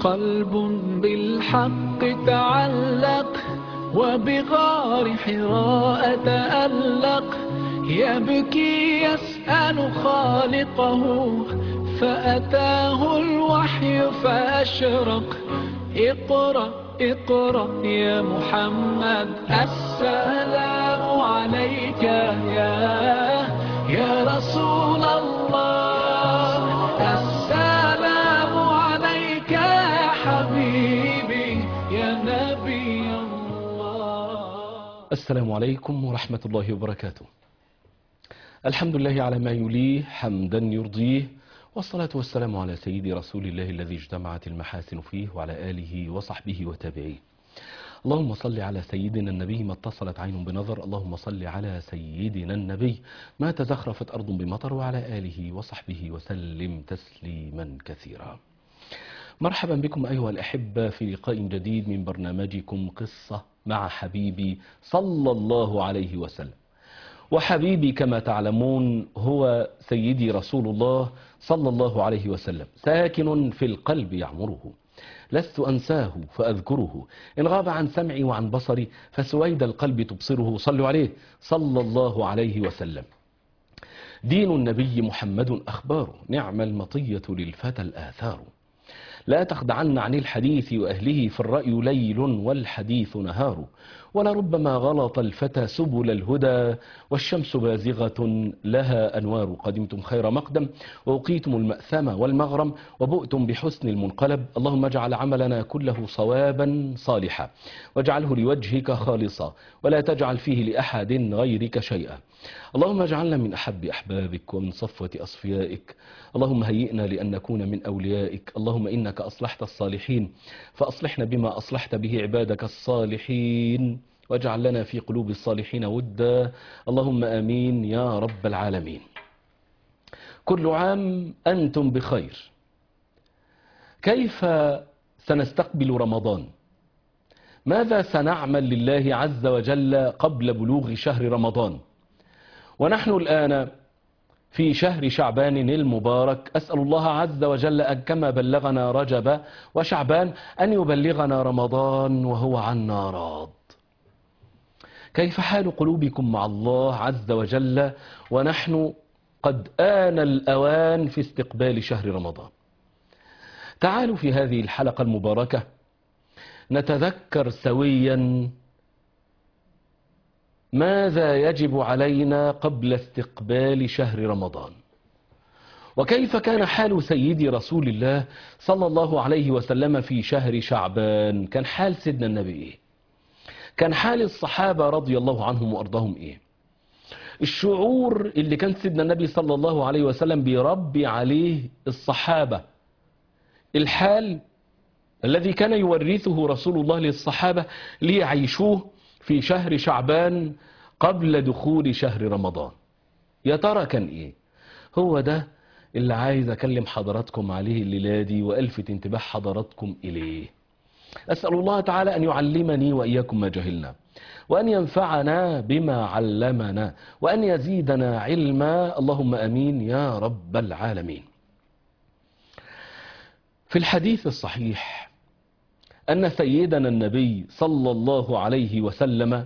قلب بالحق تعلق وبغار حراء تألق يبكي يسأل خالقه فأتاه الوحي فأشرق اقرأ اقرأ يا محمد السلام عليك يا يا رسول الله السلام عليك يا حبيبي يا نبي الله السلام عليكم ورحمة الله وبركاته الحمد لله على ما يليه حمدا يرضيه والصلاة والسلام على سيد رسول الله الذي اجتمعت المحاسن فيه وعلى آله وصحبه وتابعيه اللهم صل على سيدنا النبي ما اتصلت عين بنظر اللهم صل على سيدنا النبي ما تزخرفت أرض بمطر وعلى آله وصحبه وسلم تسليما كثيرا مرحبا بكم أيها الأحبة في لقاء جديد من برنامجكم قصة مع حبيبي صلى الله عليه وسلم وحبيبي كما تعلمون هو سيدي رسول الله صلى الله عليه وسلم ساكن في القلب يعمره لست أنساه فأذكره إن غاب عن سمعي وعن بصري فسويد القلب تبصره صلوا عليه صلى الله عليه وسلم دين النبي محمد أخباره نعم المطية للفتى الآثار لا تخدعن عن الحديث وأهله في الرأي ليل والحديث نهار ولربما غلط الفتى سبل الهدى والشمس بازغة لها أنوار قدمتم خير مقدم ووقيتم المأثم والمغرم وبؤتم بحسن المنقلب اللهم اجعل عملنا كله صوابا صالحا واجعله لوجهك خالصا ولا تجعل فيه لأحد غيرك شيئا اللهم اجعلنا من أحب أحبابك ومن صفوة أصفيائك اللهم هيئنا لأن نكون من أوليائك اللهم إنك أصلحت الصالحين فأصلحنا بما أصلحت به عبادك الصالحين واجعل لنا في قلوب الصالحين ودا اللهم آمين يا رب العالمين كل عام أنتم بخير كيف سنستقبل رمضان ماذا سنعمل لله عز وجل قبل بلوغ شهر رمضان ونحن الآن في شهر شعبان المبارك أسأل الله عز وجل أن كما بلغنا رجب وشعبان أن يبلغنا رمضان وهو عنا راض كيف حال قلوبكم مع الله عز وجل ونحن قد آن الأوان في استقبال شهر رمضان تعالوا في هذه الحلقة المباركة نتذكر سويا ماذا يجب علينا قبل استقبال شهر رمضان وكيف كان حال سيدي رسول الله صلى الله عليه وسلم في شهر شعبان كان حال سيدنا النبي ايه كان حال الصحابة رضي الله عنهم وارضاهم ايه الشعور اللي كان سيدنا النبي صلى الله عليه وسلم بيربي عليه الصحابة الحال الذي كان يورثه رسول الله للصحابة ليعيشوه في شهر شعبان قبل دخول شهر رمضان يا ترى كان ايه هو ده اللي عايز اكلم حضراتكم عليه الليلة دي والفت انتباه حضراتكم اليه اسأل الله تعالى ان يعلمني واياكم ما جهلنا وان ينفعنا بما علمنا وان يزيدنا علما اللهم امين يا رب العالمين في الحديث الصحيح أن سيدنا النبي صلى الله عليه وسلم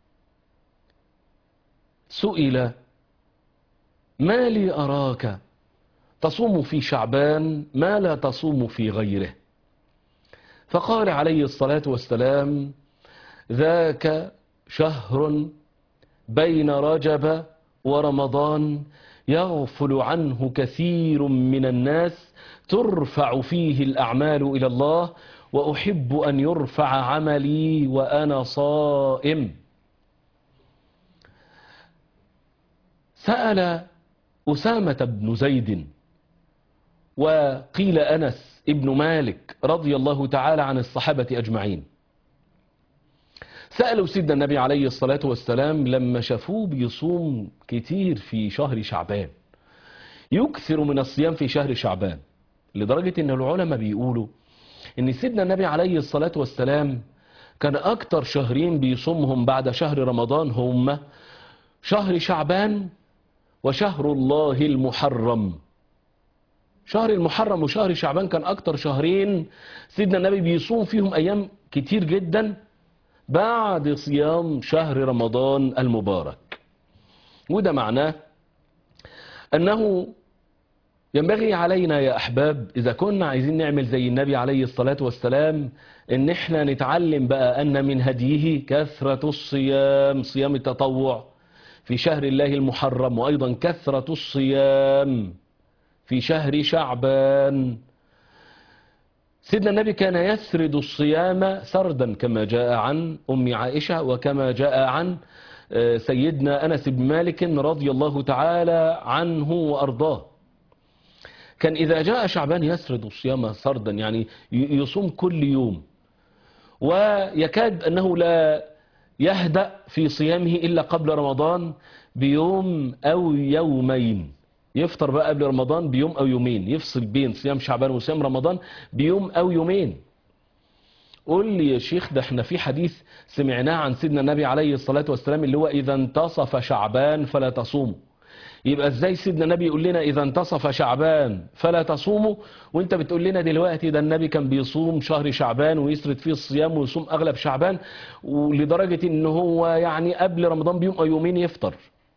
سئل ما لي أراك تصوم في شعبان ما لا تصوم في غيره فقال عليه الصلاة والسلام ذاك شهر بين رجب ورمضان يغفل عنه كثير من الناس ترفع فيه الأعمال إلى الله وأحب أن يرفع عملي وأنا صائم سأل أسامة بن زيد وقيل أنس ابن مالك رضي الله تعالى عن الصحابة أجمعين سألوا سيدنا النبي عليه الصلاة والسلام لما شافوه بيصوم كتير في شهر شعبان يكثر من الصيام في شهر شعبان لدرجة ان العلماء بيقولوا ان سيدنا النبي عليه الصلاة والسلام كان اكتر شهرين بيصومهم بعد شهر رمضان هم شهر شعبان وشهر الله المحرم شهر المحرم وشهر شعبان كان أكتر شهرين سيدنا النبي بيصوم فيهم أيام كتير جدا بعد صيام شهر رمضان المبارك وده معناه أنه ينبغي علينا يا أحباب إذا كنا عايزين نعمل زي النبي عليه الصلاة والسلام إن إحنا نتعلم بقى أن من هديه كثرة الصيام صيام التطوع في شهر الله المحرم وأيضا كثرة الصيام في شهر شعبان سيدنا النبي كان يسرد الصيام سردا كما جاء عن أم عائشة وكما جاء عن سيدنا أنس بن مالك رضي الله تعالى عنه وأرضاه كان إذا جاء شعبان يسرد الصيام سردا يعني يصوم كل يوم ويكاد أنه لا يهدأ في صيامه إلا قبل رمضان بيوم أو يومين يفطر بقى قبل رمضان بيوم أو يومين يفصل بين صيام شعبان وصيام رمضان بيوم أو يومين قول لي يا شيخ ده احنا في حديث سمعناه عن سيدنا النبي عليه الصلاة والسلام اللي هو إذا انتصف شعبان فلا تصوموا يبقى ازاي سيدنا النبي يقول لنا اذا انتصف شعبان فلا تصوموا وانت بتقول لنا دلوقتي ده النبي كان بيصوم شهر شعبان ويسرد فيه الصيام ويصوم اغلب شعبان ولدرجة ان هو يعني قبل رمضان بيوم او يومين يفطر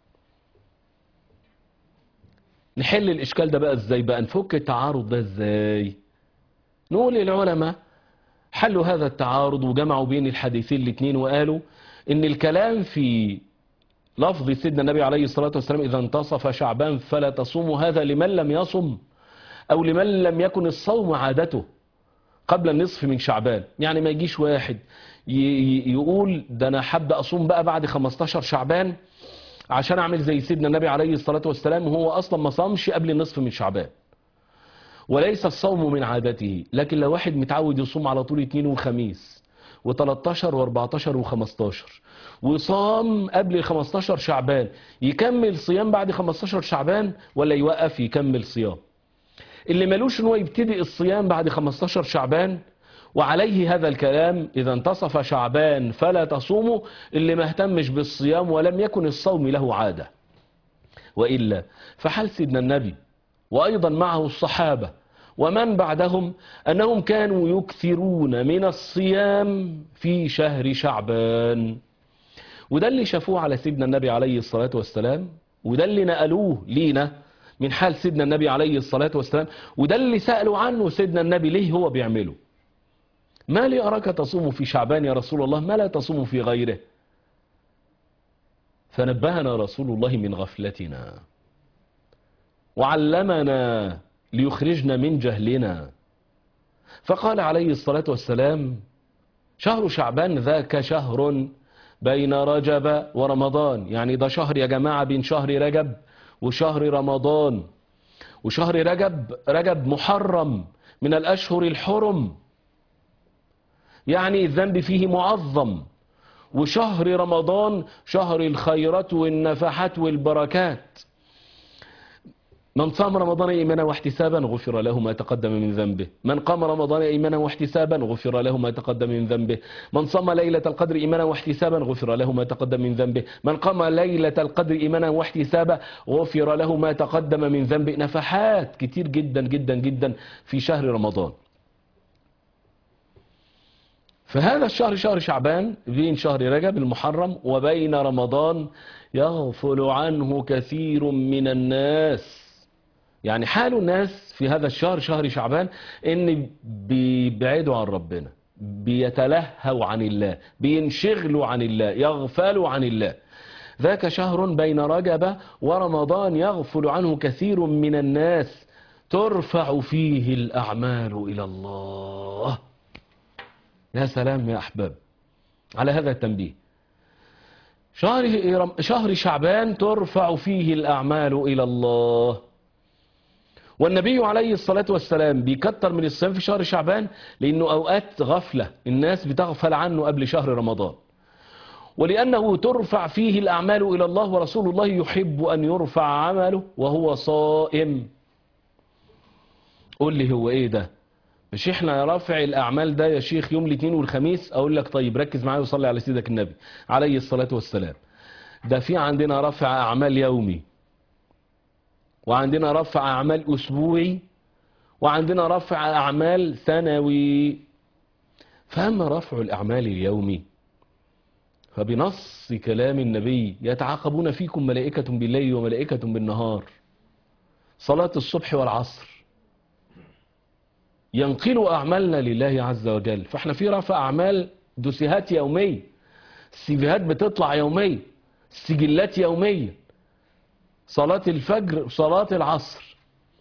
نحل الاشكال ده بقى ازاي بقى نفك التعارض ده ازاي نقول للعلماء حلوا هذا التعارض وجمعوا بين الحديثين الاثنين وقالوا ان الكلام في لفظ سيدنا النبي عليه الصلاة والسلام إذا انتصف شعبان فلا تصوموا هذا لمن لم يصم أو لمن لم يكن الصوم عادته قبل النصف من شعبان يعني ما يجيش واحد يقول ده أنا حابة أصوم بقى بعد 15 شعبان عشان أعمل زي سيدنا النبي عليه الصلاة والسلام وهو أصلا ما صامش قبل النصف من شعبان وليس الصوم من عادته لكن لو واحد متعود يصوم على طول اثنين وخميس و13 و14 و15 وصام قبل 15 شعبان يكمل صيام بعد 15 شعبان ولا يوقف يكمل صيام اللي ملوش ان هو يبتدئ الصيام بعد 15 شعبان وعليه هذا الكلام إذا انتصف شعبان فلا تصوموا اللي ما اهتمش بالصيام ولم يكن الصوم له عادة وإلا فحال سيدنا النبي وأيضا معه الصحابة ومن بعدهم أنهم كانوا يكثرون من الصيام في شهر شعبان وده اللي شافوه على سيدنا النبي عليه الصلاة والسلام وده اللي نقلوه لينا من حال سيدنا النبي عليه الصلاة والسلام وده اللي سألوا عنه سيدنا النبي ليه هو بيعمله ما لي أراك تصوم في شعبان يا رسول الله ما لا تصوم في غيره فنبهنا رسول الله من غفلتنا وعلمنا ليخرجنا من جهلنا فقال عليه الصلاة والسلام شهر شعبان ذاك شهر بين رجب ورمضان يعني ده شهر يا جماعة بين شهر رجب وشهر رمضان وشهر رجب رجب محرم من الأشهر الحرم يعني الذنب فيه معظم وشهر رمضان شهر الخيرات والنفحات والبركات من صام رمضان إيمانا واحتسابا غفر له ما تقدم من ذنبه من قام رمضان إيمانا واحتسابا غفر له ما تقدم من ذنبه من صام ليلة القدر إيمانا واحتسابا غفر له ما تقدم من ذنبه من قام ليلة القدر إيمانا واحتسابا غفر له ما تقدم من ذنبه نفحات كتير جدا جدا جدا في شهر رمضان فهذا الشهر شهر شعبان بين شهر رجب المحرم وبين رمضان يغفل عنه كثير من الناس يعني حال الناس في هذا الشهر شهر شعبان ان بيبعدوا عن ربنا بيتلهوا عن الله بينشغلوا عن الله يغفلوا عن الله ذاك شهر بين رجب ورمضان يغفل عنه كثير من الناس ترفع فيه الأعمال إلى الله يا سلام يا أحباب على هذا التنبيه شهر, شهر شعبان ترفع فيه الأعمال إلى الله والنبي عليه الصلاة والسلام بيكتر من الصيام في شهر شعبان لأنه أوقات غفلة الناس بتغفل عنه قبل شهر رمضان ولأنه ترفع فيه الأعمال إلى الله ورسول الله يحب أن يرفع عمله وهو صائم قول لي هو إيه ده مش احنا رافع الأعمال ده يا شيخ يوم الاثنين والخميس أقول لك طيب ركز معايا وصلي على سيدك النبي عليه الصلاة والسلام ده في عندنا رفع أعمال يومي وعندنا رفع أعمال أسبوعي وعندنا رفع أعمال سنوي فأما رفع الأعمال اليومي فبنص كلام النبي يتعاقبون فيكم ملائكة بالليل وملائكة بالنهار صلاة الصبح والعصر ينقلوا أعمالنا لله عز وجل فاحنا في رفع أعمال دوسيهات يومية السيفيهات بتطلع يوميا السجلات يوميا صلاة الفجر وصلاة العصر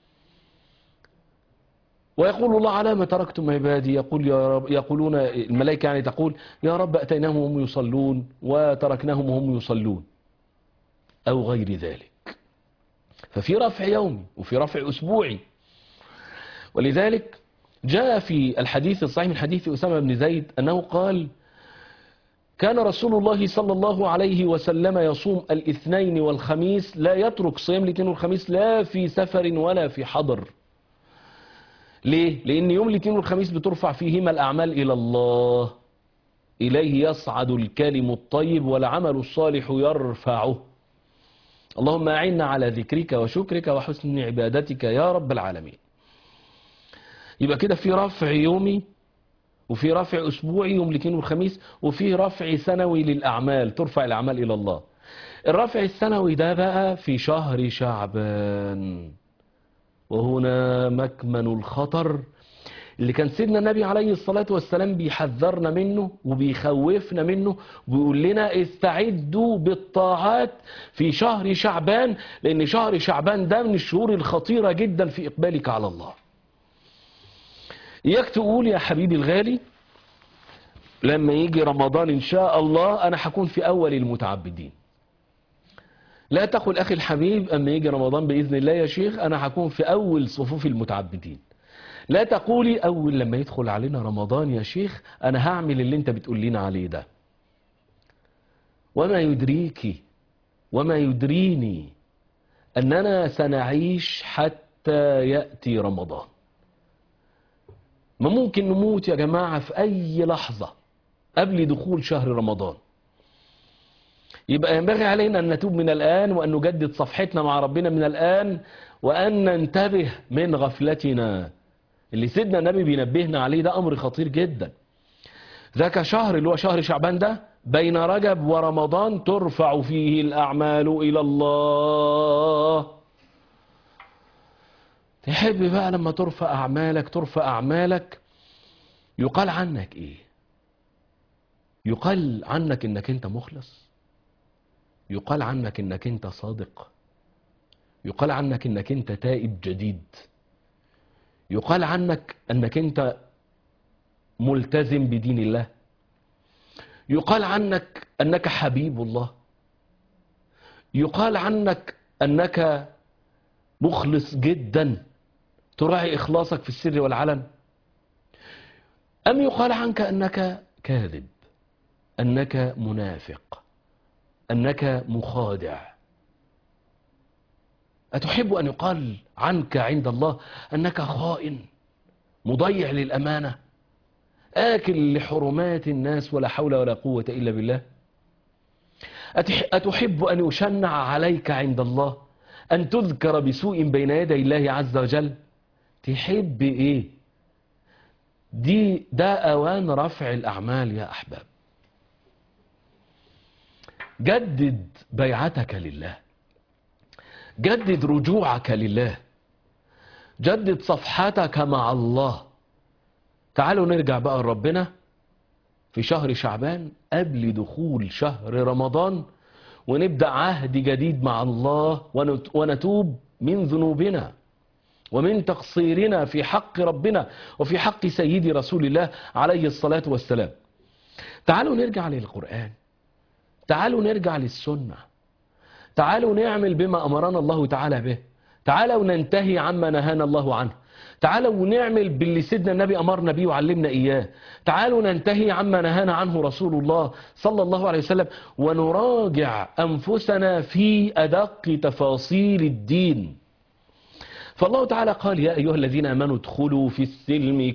ويقول الله على ما تركتم عبادي يقول يا رب يقولون الملائكة يعني تقول يا رب أتيناهم وهم يصلون وتركناهم وهم يصلون أو غير ذلك ففي رفع يومي وفي رفع أسبوعي ولذلك جاء في الحديث الصحيح من حديث أسامة بن زيد أنه قال كان رسول الله صلى الله عليه وسلم يصوم الاثنين والخميس لا يترك صيام الاثنين والخميس لا في سفر ولا في حضر ليه؟ لأن يوم الاثنين والخميس بترفع فيهما الأعمال إلى الله إليه يصعد الكلم الطيب والعمل الصالح يرفعه اللهم أعنا على ذكرك وشكرك وحسن عبادتك يا رب العالمين يبقى كده في رفع يومي وفي رفع أسبوعي يوم الاثنين والخميس وفي رفع سنوي للأعمال ترفع الأعمال إلى الله الرفع السنوي ده بقى في شهر شعبان وهنا مكمن الخطر اللي كان سيدنا النبي عليه الصلاة والسلام بيحذرنا منه وبيخوفنا منه وبيقول لنا استعدوا بالطاعات في شهر شعبان لأن شهر شعبان ده من الشهور الخطيرة جدا في إقبالك على الله إياك تقول يا حبيبي الغالي لما يجي رمضان إن شاء الله أنا هكون في أول المتعبدين لا تقل أخي الحبيب أما يجي رمضان بإذن الله يا شيخ أنا هكون في أول صفوف المتعبدين لا تقولي أول لما يدخل علينا رمضان يا شيخ أنا هعمل اللي أنت بتقول لنا عليه ده وما يدريك وما يدريني أننا سنعيش حتى يأتي رمضان ما ممكن نموت يا جماعة في أي لحظة قبل دخول شهر رمضان يبقى ينبغي علينا أن نتوب من الآن وأن نجدد صفحتنا مع ربنا من الآن وأن ننتبه من غفلتنا اللي سيدنا النبي بينبهنا عليه ده أمر خطير جدا ذاك شهر اللي هو شهر شعبان ده بين رجب ورمضان ترفع فيه الأعمال إلى الله تحب بقى لما ترفع أعمالك ترفع أعمالك يقال عنك إيه يقال عنك إنك أنت مخلص يقال عنك إنك أنت صادق يقال عنك إنك أنت تائب جديد يقال عنك أنك أنت ملتزم بدين الله يقال عنك أنك حبيب الله يقال عنك أنك مخلص جدا تراعي إخلاصك في السر والعلن أم يقال عنك أنك كاذب أنك منافق أنك مخادع أتحب أن يقال عنك عند الله أنك خائن مضيع للأمانة آكل لحرمات الناس ولا حول ولا قوة إلا بالله أتحب أن يشنع عليك عند الله أن تذكر بسوء بين يدي الله عز وجل تحب إيه دي ده أوان رفع الأعمال يا أحباب جدد بيعتك لله جدد رجوعك لله جدد صفحتك مع الله تعالوا نرجع بقى لربنا في شهر شعبان قبل دخول شهر رمضان ونبدأ عهد جديد مع الله ونتوب من ذنوبنا ومن تقصيرنا في حق ربنا وفي حق سيدي رسول الله عليه الصلاة والسلام تعالوا نرجع للقرآن تعالوا نرجع للسنة تعالوا نعمل بما أمرنا الله تعالى به تعالوا ننتهي عما نهانا الله عنه تعالوا نعمل باللي سيدنا النبي أمرنا بيه وعلمنا إياه تعالوا ننتهي عما نهانا عنه رسول الله صلى الله عليه وسلم ونراجع أنفسنا في أدق تفاصيل الدين فالله تعالى قال يا أيها الذين أمنوا ادخلوا في السلم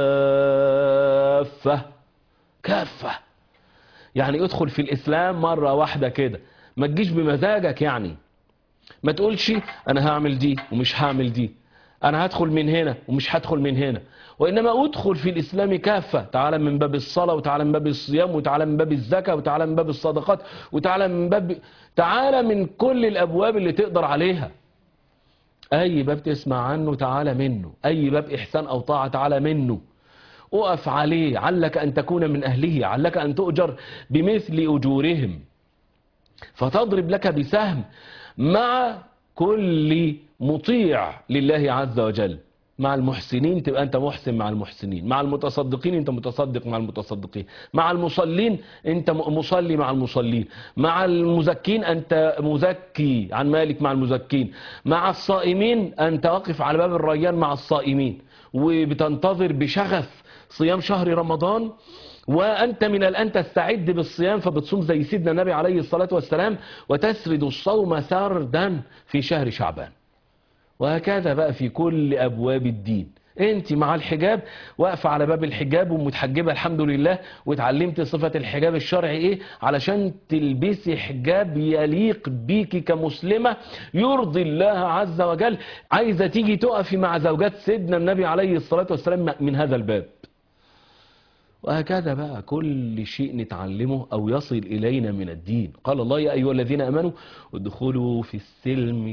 كافة كافة يعني ادخل في الإسلام مرة واحدة كده ما تجيش بمزاجك يعني ما تقولش أنا هعمل دي ومش هعمل دي انا هدخل من هنا ومش هدخل من هنا وانما ادخل في الاسلام كافه تعالى من باب الصلاه وتعالى من باب الصيام وتعالى من باب الزكاه وتعالى من باب الصدقات وتعالى من باب تعالى من كل الابواب اللي تقدر عليها اي باب تسمع عنه تعالى منه اي باب احسان او طاعه تعالى منه اقف عليه علك ان تكون من اهله علك ان تؤجر بمثل اجورهم فتضرب لك بسهم مع كل مطيع لله عز وجل مع المحسنين تبقى انت محسن مع المحسنين مع المتصدقين انت متصدق مع المتصدقين مع المصلين انت مصلي مع المصلين مع المزكين انت مزكي عن مالك مع المزكين مع الصائمين انت واقف على باب الريان مع الصائمين وبتنتظر بشغف صيام شهر رمضان وأنت من الآن تستعد بالصيام فبتصوم زي سيدنا النبي عليه الصلاة والسلام وتسرد الصوم سردا في شهر شعبان وهكذا بقى في كل أبواب الدين انت مع الحجاب واقفة على باب الحجاب ومتحجبة الحمد لله واتعلمت صفة الحجاب الشرعي ايه علشان تلبسي حجاب يليق بيكي كمسلمة يرضي الله عز وجل عايزة تيجي تقفي مع زوجات سيدنا النبي عليه الصلاة والسلام من هذا الباب وهكذا بقى كل شيء نتعلمه أو يصل إلينا من الدين قال الله يا أيها الذين أمنوا ادخلوا في السلم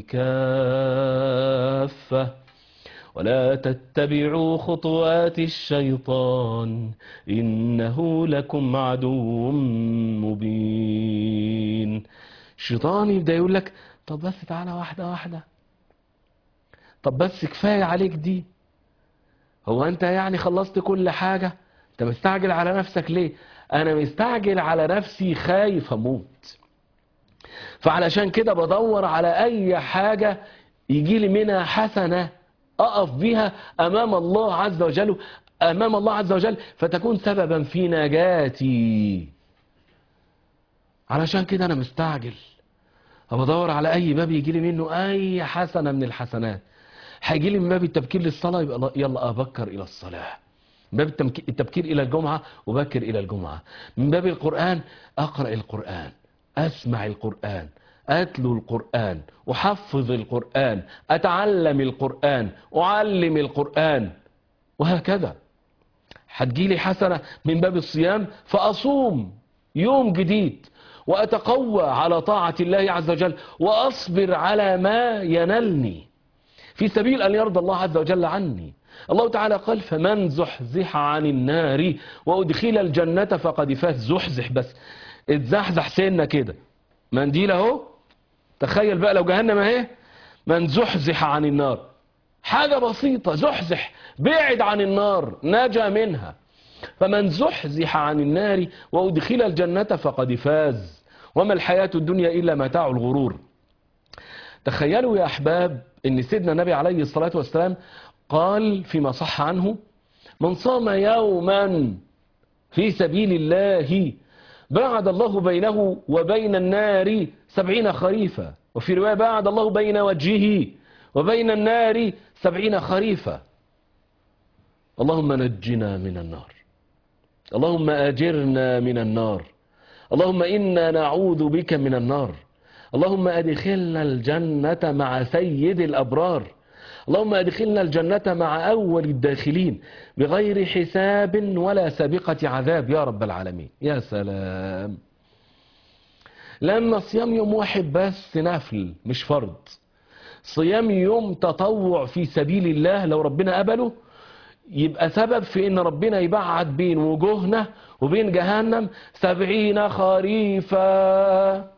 كافة ولا تتبعوا خطوات الشيطان إنه لكم عدو مبين الشيطان يبدأ يقول لك طب بس تعالى واحدة واحدة طب بس كفاية عليك دي هو أنت يعني خلصت كل حاجة انت مستعجل على نفسك ليه انا مستعجل على نفسي خايف اموت فعلشان كده بدور على اي حاجة يجي لي منها حسنة اقف بيها امام الله عز وجل امام الله عز وجل فتكون سببا في نجاتي علشان كده انا مستعجل بدور على اي باب يجي لي منه اي حسنة من الحسنات هيجي لي من باب التبكير للصلاة يبقى يلا ابكر الى الصلاة من باب التبكير إلى الجمعة وبكر إلى الجمعة من باب القرآن أقرأ القرآن أسمع القرآن أتلو القرآن أحفظ القرآن أتعلم القرآن أعلم القرآن وهكذا هتجيلي حسنة من باب الصيام فأصوم يوم جديد وأتقوى على طاعة الله عز وجل وأصبر على ما ينلني في سبيل أن يرضى الله عز وجل عني الله تعالى قال فمن زحزح عن النار وأدخل الجنة فقد فاز زحزح بس اتزحزح سنة كده منديل اهو تخيل بقى لو جهنم اهي من زحزح عن النار حاجة بسيطة زحزح بعد عن النار نجا منها فمن زحزح عن النار وأدخل الجنة فقد فاز وما الحياة الدنيا إلا متاع الغرور تخيلوا يا أحباب أن سيدنا النبي عليه الصلاة والسلام قال فيما صح عنه من صام يوما في سبيل الله بعد الله بينه وبين النار سبعين خريفا وفي رواية بعد الله بين وجهه وبين النار سبعين خريفا اللهم نجنا من النار اللهم أجرنا من النار اللهم إنا نعوذ بك من النار اللهم أدخلنا الجنة مع سيد الأبرار اللهم أدخلنا الجنة مع أول الداخلين بغير حساب ولا سابقة عذاب يا رب العالمين يا سلام لما صيام يوم واحد بس نفل مش فرض صيام يوم تطوع في سبيل الله لو ربنا قبله يبقى سبب في ان ربنا يبعد بين وجوهنا وبين جهنم سبعين خريفا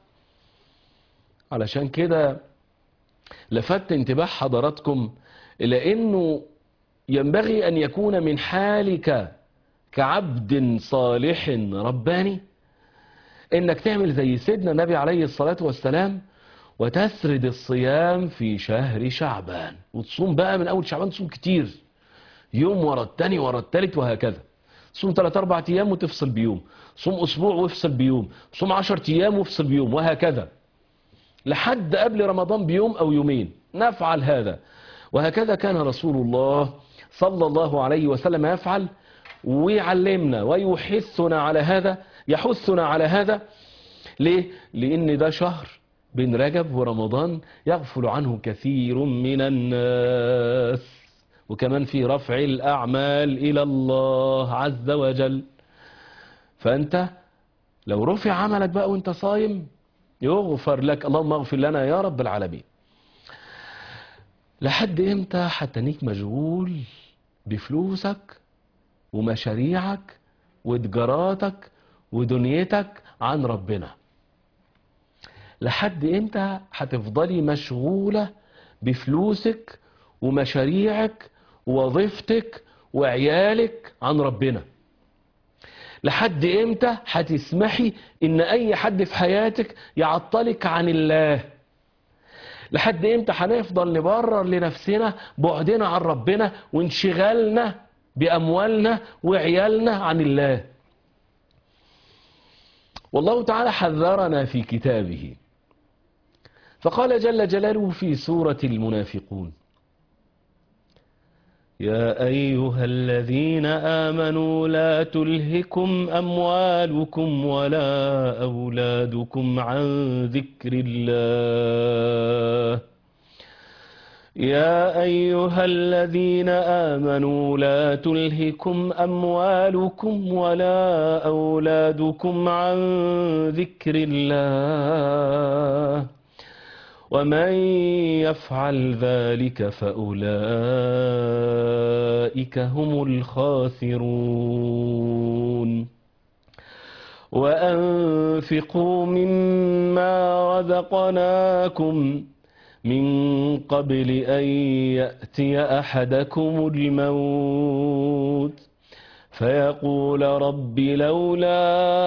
علشان كده لفت انتباه حضراتكم إلى أنه ينبغي أن يكون من حالك كعبد صالح رباني إنك تعمل زي سيدنا النبي عليه الصلاة والسلام وتسرد الصيام في شهر شعبان وتصوم بقى من أول شعبان تصوم كتير يوم ورا التاني ورا التالت وهكذا صوم 3 4 ايام وتفصل بيوم صوم اسبوع وافصل بيوم صوم 10 ايام وافصل بيوم وهكذا لحد قبل رمضان بيوم أو يومين نفعل هذا وهكذا كان رسول الله صلى الله عليه وسلم يفعل ويعلمنا ويحثنا على هذا يحثنا على هذا ليه؟ لأن ده شهر بين رجب ورمضان يغفل عنه كثير من الناس وكمان في رفع الأعمال إلى الله عز وجل فأنت لو رفع عملك بقى وانت صايم يغفر لك اللهم اغفر لنا يا رب العالمين لحد امتى هتنيك مشغول بفلوسك ومشاريعك وتجاراتك ودنيتك عن ربنا لحد امتى هتفضلي مشغولة بفلوسك ومشاريعك ووظيفتك وعيالك عن ربنا لحد امتى هتسمحي ان اي حد في حياتك يعطلك عن الله لحد امتى هنفضل نبرر لنفسنا بعدنا عن ربنا وانشغالنا باموالنا وعيالنا عن الله والله تعالى حذرنا في كتابه فقال جل جلاله في سورة المنافقون يا أيها الذين آمنوا لا تلهكم أموالكم ولا أولادكم عن ذكر الله يا أيها الذين آمنوا لا تلهكم أموالكم ولا أولادكم عن ذكر الله ومن يفعل ذلك فأولئك هم الخاسرون وأنفقوا مما رزقناكم من قبل أن يأتي أحدكم الموت فيقول رب لولا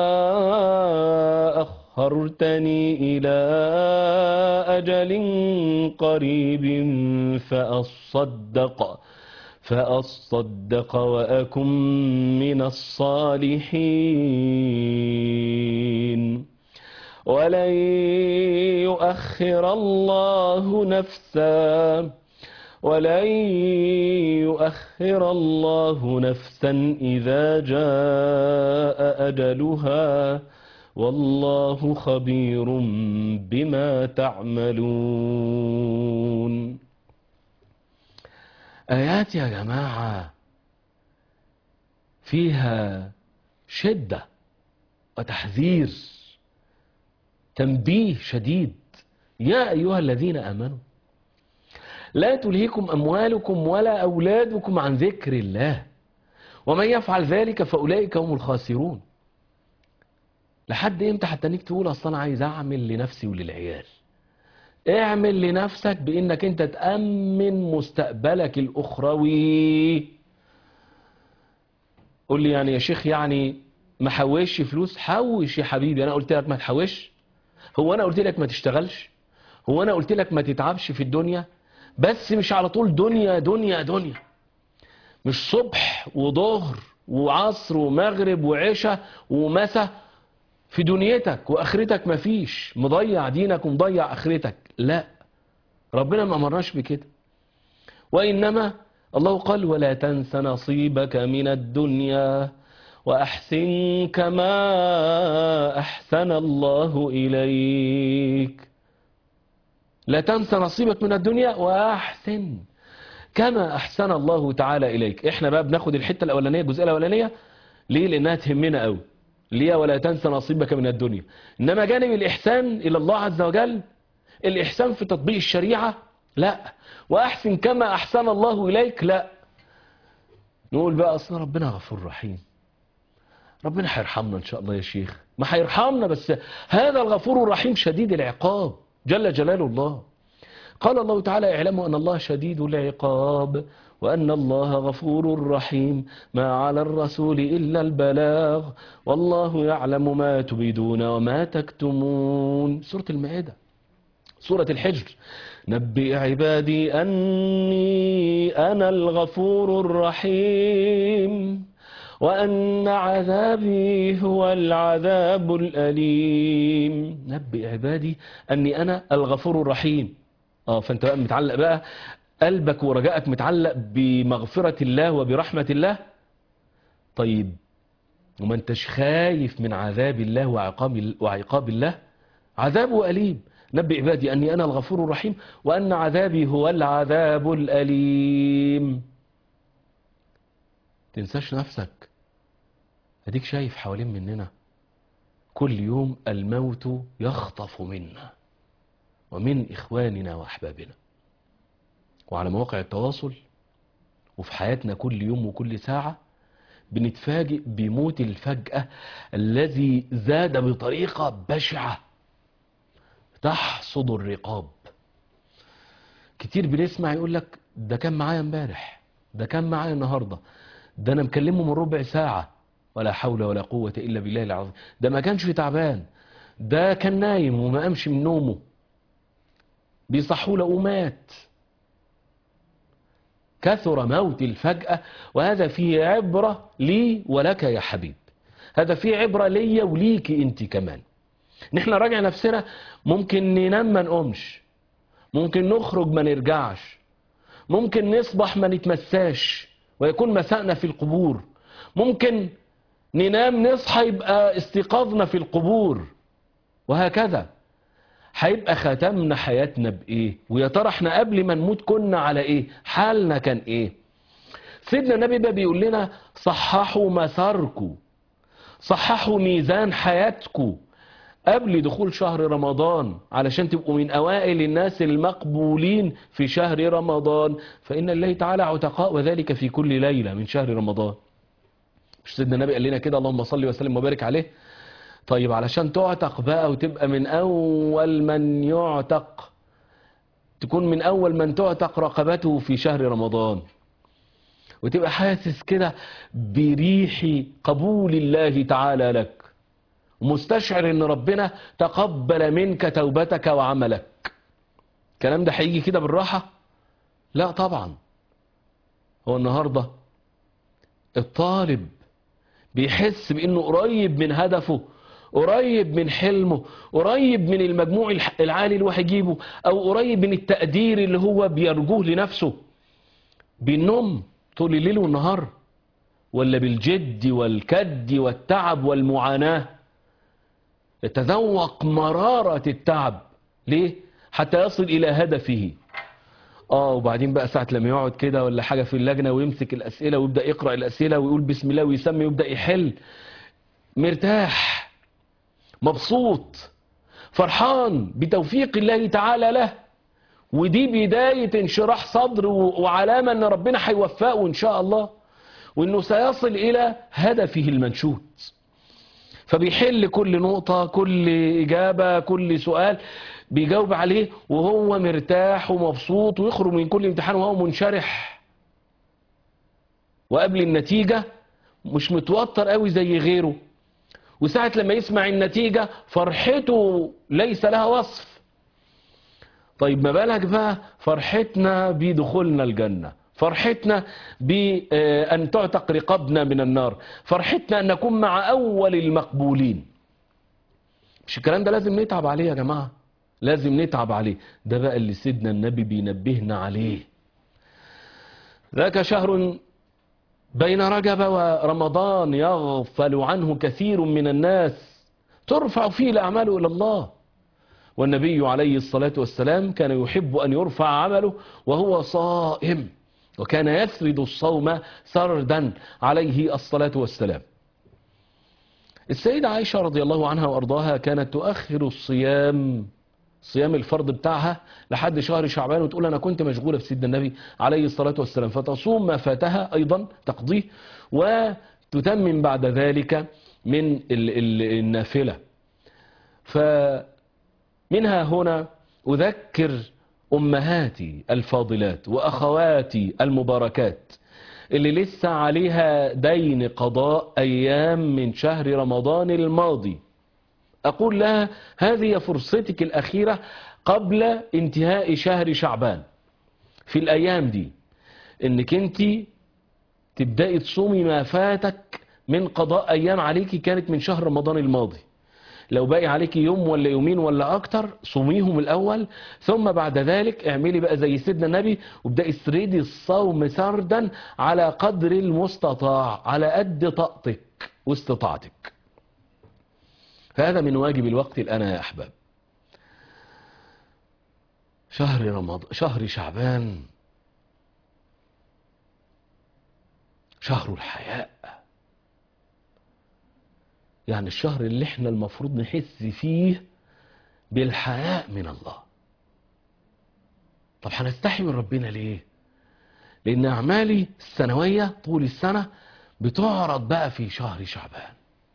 أخرتني إلى أجل قريب فأصدق فأصدق وأكن من الصالحين ولن يؤخر الله نفسا ولن يؤخر الله نفسا إذا جاء أجلها والله خبير بما تعملون آيات يا جماعة فيها شدة وتحذير تنبيه شديد يا أيها الذين آمنوا لا تلهكم أموالكم ولا أولادكم عن ذكر الله ومن يفعل ذلك فأولئك هم الخاسرون لحد امتى حتى انك تقول اصل انا عايز اعمل لنفسي وللعيال اعمل لنفسك بانك انت تأمن مستقبلك الاخروي قول لي يعني يا شيخ يعني ما حوش فلوس حوش يا حبيبي انا قلت لك ما تحوش هو انا قلت لك ما تشتغلش هو انا قلت لك ما تتعبش في الدنيا بس مش على طول دنيا دنيا دنيا مش صبح وظهر وعصر ومغرب وعشاء ومساء في دنيتك واخرتك مفيش مضيع دينك ومضيع اخرتك لا ربنا ما امرناش بكده وانما الله قال ولا تنس نصيبك من الدنيا واحسن كما احسن الله اليك لا تنس نصيبك من الدنيا واحسن كما احسن الله تعالى اليك احنا بقى بناخد الحته الاولانيه الجزئيه الاولانيه ليه لانها تهمنا قوي ليه ولا تنسى نصيبك من الدنيا إنما جانب الإحسان إلى الله عز وجل الإحسان في تطبيق الشريعة لا وأحسن كما أحسن الله إليك لا نقول بقى أصلا ربنا غفور رحيم ربنا هيرحمنا إن شاء الله يا شيخ ما هيرحمنا بس هذا الغفور الرحيم شديد العقاب جل جلال الله قال الله تعالى اعلموا أن الله شديد العقاب وأن الله غفور رحيم ما على الرسول إلا البلاغ والله يعلم ما تبدون وما تكتمون سورة المائدة سورة الحجر نبئ عبادي أني أنا الغفور الرحيم وأن عذابي هو العذاب الأليم نبئ عبادي أني أنا الغفور الرحيم اه فانت بقى متعلق بقى قلبك ورجائك متعلق بمغفرة الله وبرحمة الله طيب وما انتش خايف من عذاب الله وعقاب, وعقاب الله عذابه أليم نبئ عبادي أني أنا الغفور الرحيم وأن عذابي هو العذاب الأليم تنساش نفسك اديك شايف حوالين مننا كل يوم الموت يخطف منا ومن إخواننا وأحبابنا وعلى مواقع التواصل وفي حياتنا كل يوم وكل ساعة بنتفاجئ بموت الفجأة الذي زاد بطريقة بشعة تحصد الرقاب كتير بنسمع يقول لك ده كان معايا امبارح ده كان معايا النهارده ده انا مكلمه من ربع ساعة ولا حول ولا قوة الا بالله العظيم ده ما كانش تعبان ده كان نايم وما قامش من نومه بيصحوا له ومات كثر موت الفجأة وهذا فيه عبرة لي ولك يا حبيب هذا فيه عبرة لي وليك انت كمان نحن راجع نفسنا ممكن ننام ما نقومش ممكن نخرج ما نرجعش ممكن نصبح ما نتمساش ويكون مساءنا في القبور ممكن ننام نصحى يبقى استيقاظنا في القبور وهكذا هيبقى ختمنا حياتنا بايه ويا ترى احنا قبل ما نموت كنا على ايه حالنا كان ايه سيدنا النبي بقى بيقول لنا صححوا مساركم صححوا ميزان حياتكم قبل دخول شهر رمضان علشان تبقوا من أوائل الناس المقبولين في شهر رمضان فإن الله تعالى عتقاء وذلك في كل ليلة من شهر رمضان مش سيدنا النبي قال لنا كده اللهم صل وسلم وبارك عليه طيب علشان تعتق بقى وتبقى من أول من يعتق تكون من أول من تعتق رقبته في شهر رمضان وتبقى حاسس كده بريح قبول الله تعالى لك ومستشعر ان ربنا تقبل منك توبتك وعملك الكلام ده هيجي كده بالراحة لا طبعا هو النهاردة الطالب بيحس بانه قريب من هدفه قريب من حلمه قريب من المجموع العالي اللي هو هيجيبه او قريب من التقدير اللي هو بيرجوه لنفسه بالنوم طول الليل والنهار ولا بالجد والكد والتعب والمعاناه يتذوق مرارة التعب ليه؟ حتى يصل إلى هدفه اه وبعدين بقى ساعة لما يقعد كده ولا حاجة في اللجنة ويمسك الأسئلة ويبدأ يقرأ الأسئلة ويقول بسم الله ويسمي ويبدأ يحل مرتاح مبسوط فرحان بتوفيق الله تعالى له ودي بداية انشراح صدر وعلامة ان ربنا هيوفقه ان شاء الله وانه سيصل الى هدفه المنشود فبيحل كل نقطة كل إجابة كل سؤال بيجاوب عليه وهو مرتاح ومبسوط ويخرج من كل امتحان وهو منشرح وقبل النتيجة مش متوتر قوي زي غيره وساعة لما يسمع النتيجة فرحته ليس لها وصف طيب ما بالك بقى فرحتنا بدخولنا الجنة فرحتنا بأن تعتق رقابنا من النار فرحتنا أن نكون مع أول المقبولين مش الكلام ده لازم نتعب عليه يا جماعة لازم نتعب عليه ده بقى اللي سيدنا النبي بينبهنا عليه ذاك شهر بين رجب ورمضان يغفل عنه كثير من الناس ترفع فيه الأعمال إلى الله والنبي عليه الصلاة والسلام كان يحب أن يرفع عمله وهو صائم وكان يسرد الصوم سردا عليه الصلاة والسلام السيدة عائشة رضي الله عنها وأرضاها كانت تؤخر الصيام صيام الفرض بتاعها لحد شهر شعبان وتقول أنا كنت مشغولة في سيدنا النبي عليه الصلاة والسلام فتصوم ما فاتها أيضا تقضيه وتتمم بعد ذلك من النافلة فمنها هنا أذكر أمهاتي الفاضلات وأخواتي المباركات اللي لسه عليها دين قضاء أيام من شهر رمضان الماضي أقول لها هذه فرصتك الأخيرة قبل انتهاء شهر شعبان في الأيام دي إنك أنت تبدأي تصومي ما فاتك من قضاء أيام عليكي كانت من شهر رمضان الماضي لو باقي عليك يوم ولا يومين ولا اكتر صوميهم الاول ثم بعد ذلك اعملي بقى زي سيدنا النبي وابدأي اسردي الصوم سردا على قدر المستطاع على قد طاقتك واستطاعتك فهذا من واجب الوقت الان يا احباب شهر رمضان شهر شعبان شهر الحياء يعني الشهر اللي احنا المفروض نحس فيه بالحياء من الله طب هنستحي من ربنا ليه لان اعمالي السنوية طول السنة بتعرض بقى في شهر شعبان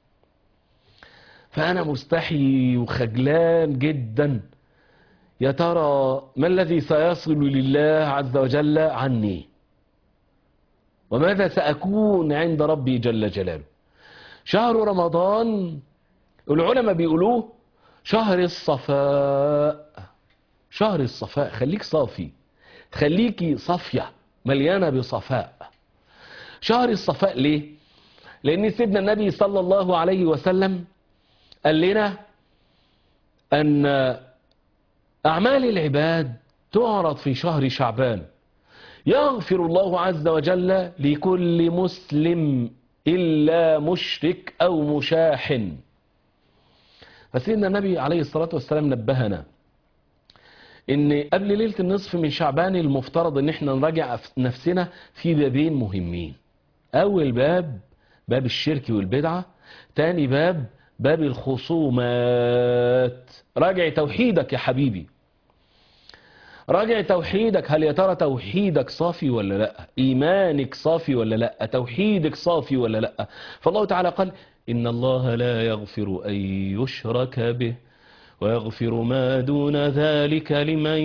فانا مستحي وخجلان جدا يا ترى ما الذي سيصل لله عز وجل عني وماذا سأكون عند ربي جل جلاله شهر رمضان العلماء بيقولوه شهر الصفاء شهر الصفاء خليك صافي خليكي صافية مليانة بصفاء شهر الصفاء ليه لأن سيدنا النبي صلى الله عليه وسلم قال لنا أن أعمال العباد تعرض في شهر شعبان يغفر الله عز وجل لكل مسلم إلا مشرك أو مشاحن فسيدنا النبي عليه الصلاة والسلام نبهنا ان قبل ليلة النصف من شعبان المفترض ان احنا نراجع نفسنا في بابين مهمين اول باب باب الشرك والبدعة تاني باب باب الخصومات راجع توحيدك يا حبيبي راجع توحيدك هل يا ترى توحيدك صافي ولا لا ايمانك صافي ولا لا توحيدك صافي ولا لا فالله تعالى قال ان الله لا يغفر ان يشرك به ويغفر ما دون ذلك لمن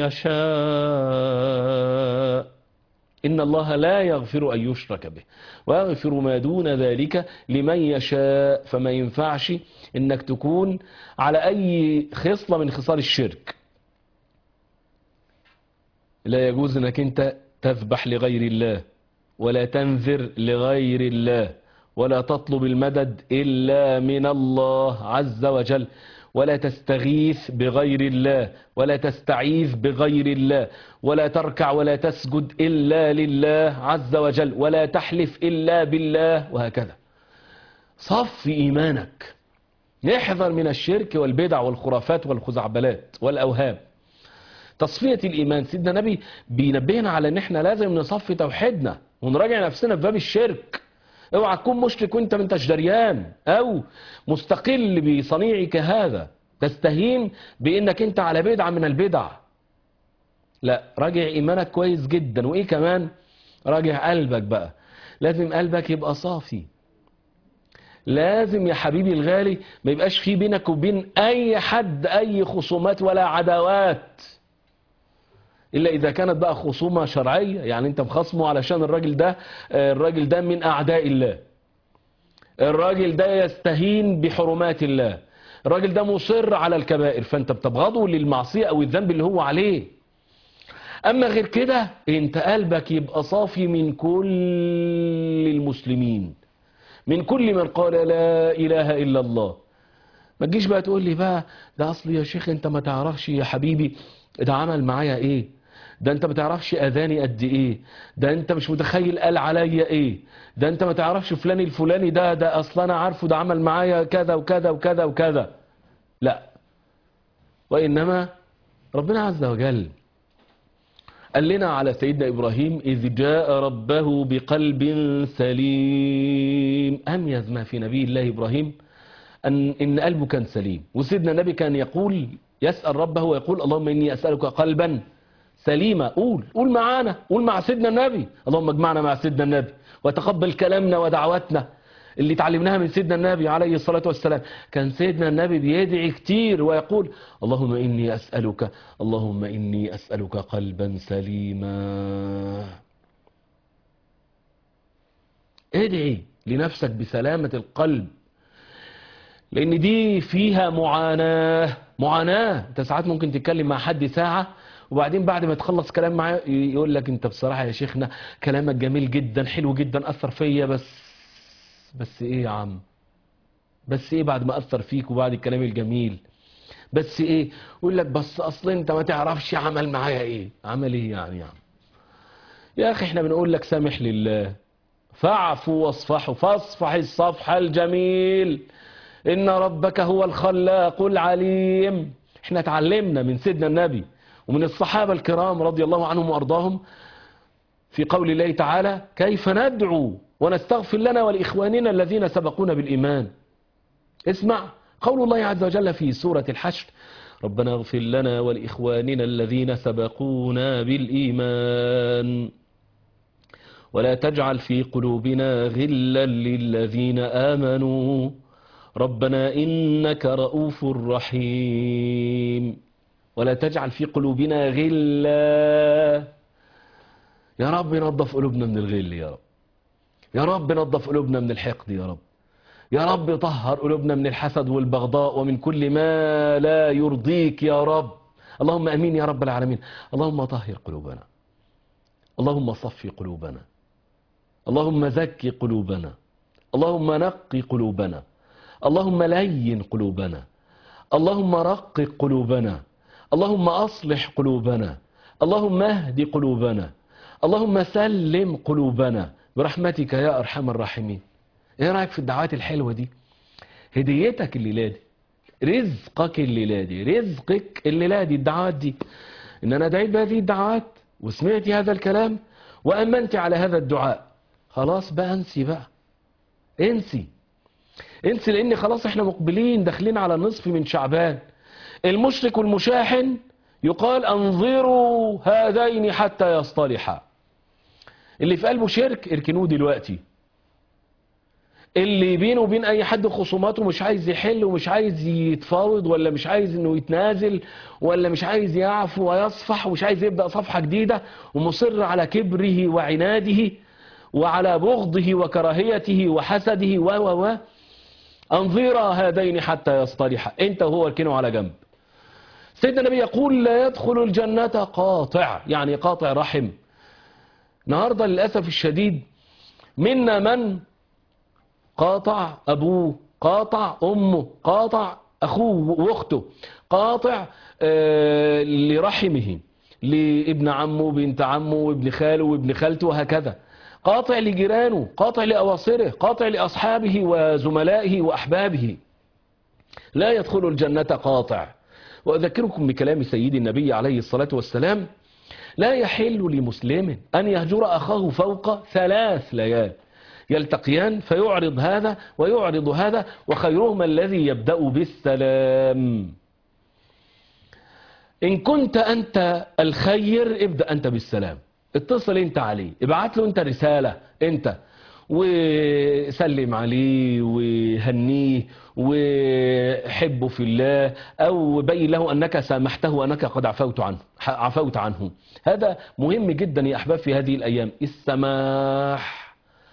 يشاء إن الله لا يغفر أن يشرك به ويغفر ما دون ذلك لمن يشاء فما ينفعش إنك تكون على أي خصلة من خصال الشرك لا يجوز أنك أنت تذبح لغير الله ولا تنذر لغير الله ولا تطلب المدد إلا من الله عز وجل ولا تستغيث بغير الله ولا تستعيذ بغير الله ولا تركع ولا تسجد إلا لله عز وجل ولا تحلف إلا بالله وهكذا صف إيمانك احذر من الشرك والبدع والخرافات والخزعبلات والأوهام تصفية الإيمان سيدنا النبي بينبهنا على ان احنا لازم نصفي توحيدنا ونراجع نفسنا في باب الشرك اوعى تكون مشرك وانت ما انتش دريان او مستقل بصنيعك هذا تستهين بانك انت على بدعة من البدع لا راجع ايمانك كويس جدا وايه كمان راجع قلبك بقى لازم قلبك يبقى صافي لازم يا حبيبي الغالي ما يبقاش في بينك وبين اي حد اي خصومات ولا عداوات الا اذا كانت بقى خصومة شرعية يعني انت مخصمه علشان الراجل ده الراجل ده من اعداء الله الراجل ده يستهين بحرمات الله الراجل ده مصر على الكبائر فانت بتبغضه للمعصية او الذنب اللي هو عليه اما غير كده انت قلبك يبقى صافي من كل المسلمين من كل من قال لا اله الا الله ما تجيش بقى تقول لي بقى ده اصل يا شيخ انت ما تعرفش يا حبيبي ده عمل معايا ايه ده انت ما تعرفش اذاني قد ايه ده انت مش متخيل قال عليا ايه ده انت ما تعرفش فلان الفلاني ده ده اصلا انا عارفه ده عمل معايا كذا وكذا وكذا وكذا لا وانما ربنا عز وجل قال لنا على سيدنا ابراهيم اذ جاء ربه بقلب سليم اميز ما في نبي الله ابراهيم ان ان قلبه كان سليم وسيدنا النبي كان يقول يسال ربه ويقول اللهم اني اسالك قلبا سليمة قول قول معانا قول مع سيدنا النبي اللهم اجمعنا مع سيدنا النبي وتقبل كلامنا ودعواتنا اللي تعلمناها من سيدنا النبي عليه الصلاة والسلام كان سيدنا النبي بيدعي كتير ويقول اللهم إني أسألك اللهم إني أسألك قلبا سليما ادعي لنفسك بسلامة القلب لأن دي فيها معاناة معاناة انت ساعات ممكن تتكلم مع حد ساعة وبعدين بعد ما تخلص كلام معاه يقول لك انت بصراحة يا شيخنا كلامك جميل جدا حلو جدا اثر فيا بس بس ايه يا عم بس ايه بعد ما اثر فيك وبعد الكلام الجميل بس ايه يقول لك بس اصل انت ما تعرفش عمل معايا ايه عمل ايه يعني يا عم يا اخي احنا بنقول لك سامح لله فاعفوا واصفحوا فاصفح الصفح الجميل ان ربك هو الخلاق العليم احنا اتعلمنا من سيدنا النبي ومن الصحابة الكرام رضي الله عنهم وأرضاهم في قول الله تعالى كيف ندعو ونستغفر لنا ولإخواننا الذين سبقونا بالإيمان اسمع قول الله عز وجل في سورة الحشر ربنا اغفر لنا ولإخواننا الذين سبقونا بالإيمان ولا تجعل في قلوبنا غلا للذين آمنوا ربنا إنك رؤوف رحيم ولا تجعل في قلوبنا غلا يا رب نظف قلوبنا من الغل يا رب يا رب نظف قلوبنا من الحقد يا رب يا رب طهر قلوبنا من الحسد والبغضاء ومن كل ما لا يرضيك يا رب اللهم امين يا رب العالمين اللهم طهر قلوبنا اللهم صفي قلوبنا اللهم زكي قلوبنا اللهم نقي قلوبنا اللهم لين قلوبنا اللهم رقق قلوبنا اللهم اصلح قلوبنا اللهم اهد قلوبنا اللهم سلم قلوبنا برحمتك يا ارحم الراحمين ايه رايك في الدعوات الحلوه دي هديتك الليله دي رزقك الليله دي رزقك الليله دي الدعوات دي ان انا دعيت بهذه الدعوات وسمعت هذا الكلام وامنت على هذا الدعاء خلاص بقى انسي بقى انسي انسي لان خلاص احنا مقبلين داخلين على النصف من شعبان المشرك والمشاحن يقال انظروا هذين حتى يصطلحا اللي في قلبه شرك اركنوه دلوقتي اللي بينه وبين اي حد خصوماته مش عايز يحل ومش عايز يتفاوض ولا مش عايز انه يتنازل ولا مش عايز يعفو ويصفح ومش عايز يبدأ صفحة جديدة ومصر على كبره وعناده وعلى بغضه وكراهيته وحسده و و و انظرا هذين حتى يصطلحا انت وهو اركنوا على جنب سيدنا النبي يقول لا يدخل الجنة قاطع يعني قاطع رحم النهاردة للأسف الشديد منا من قاطع أبوه قاطع أمه قاطع أخوه وأخته قاطع آه لرحمه لابن عمه بنت عمه وابن خاله وابن خالته وهكذا قاطع لجيرانه قاطع لأواصره قاطع لأصحابه وزملائه وأحبابه لا يدخل الجنة قاطع وأذكركم بكلام سيد النبي عليه الصلاة والسلام لا يحل لمسلم أن يهجر أخاه فوق ثلاث ليال يلتقيان فيعرض هذا ويعرض هذا وخيرهما الذي يبدأ بالسلام إن كنت أنت الخير ابدأ أنت بالسلام اتصل انت عليه ابعت له انت رسالة انت وسلم عليه وهنيه وحبه في الله او بين له انك سامحته وانك قد عفوت عنه عفوت عنه هذا مهم جدا يا احباب في هذه الايام السماح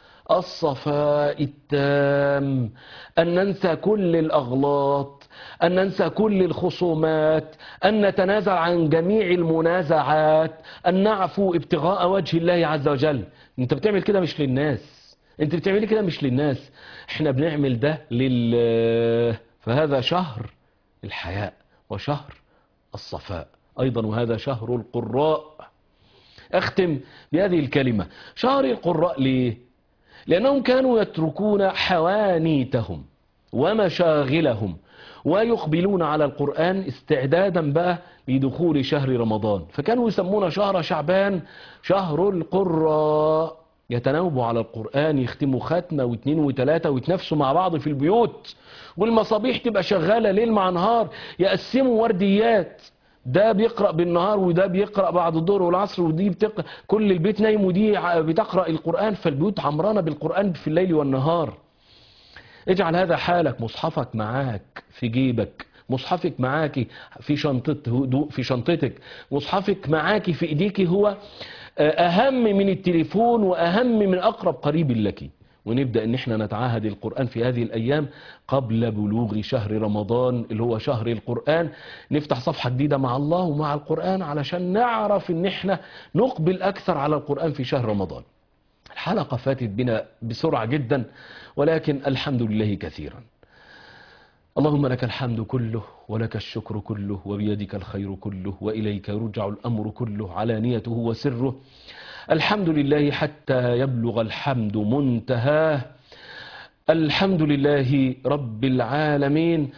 الصفاء التام ان ننسى كل الاغلاط أن ننسى كل الخصومات أن نتنازع عن جميع المنازعات أن نعفو ابتغاء وجه الله عز وجل أنت بتعمل كده مش للناس أنت بتعمل كده مش للناس احنا بنعمل ده لله فهذا شهر الحياء وشهر الصفاء أيضا وهذا شهر القراء أختم بهذه الكلمة شهر القراء ليه لأنهم كانوا يتركون حوانيتهم ومشاغلهم ويقبلون على القرآن استعدادا بقى لدخول شهر رمضان فكانوا يسمون شهر شعبان شهر القراء يتناوبوا على القرآن يختموا ختمة واثنين وثلاثة ويتنافسوا مع بعض في البيوت والمصابيح تبقى شغالة ليل مع نهار يقسموا ورديات ده بيقرأ بالنهار وده بيقرأ بعد الظهر والعصر ودي بتقرأ كل البيت نايم ودي بتقرأ القرآن فالبيوت عمرانة بالقرآن في الليل والنهار اجعل هذا حالك مصحفك معاك في جيبك مصحفك معاك في شنطته في شنطتك مصحفك معاك في ايديك هو اهم من التليفون واهم من اقرب قريب لك ونبدأ ان احنا نتعاهد القرآن في هذه الايام قبل بلوغ شهر رمضان اللي هو شهر القرآن نفتح صفحة جديدة مع الله ومع القرآن علشان نعرف ان احنا نقبل اكثر على القرآن في شهر رمضان الحلقة فاتت بنا بسرعة جدا ولكن الحمد لله كثيرا اللهم لك الحمد كله ولك الشكر كله وبيدك الخير كله وإليك يرجع الأمر كله علانيته وسره الحمد لله حتى يبلغ الحمد منتهاه الحمد لله رب العالمين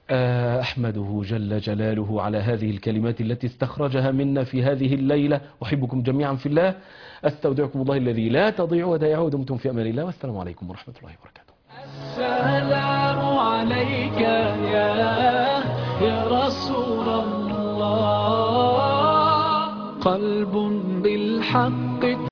آه، أحمده جل جلاله على هذه الكلمات التي استخرجها منا في هذه الليلة أحبكم جميعا في الله أستودعكم الله الذي لا تضيع ودائعه ودمتم في أمان الله والسلام عليكم ورحمة الله وبركاته السلام عليك يا يا رسول الله قلب بالحق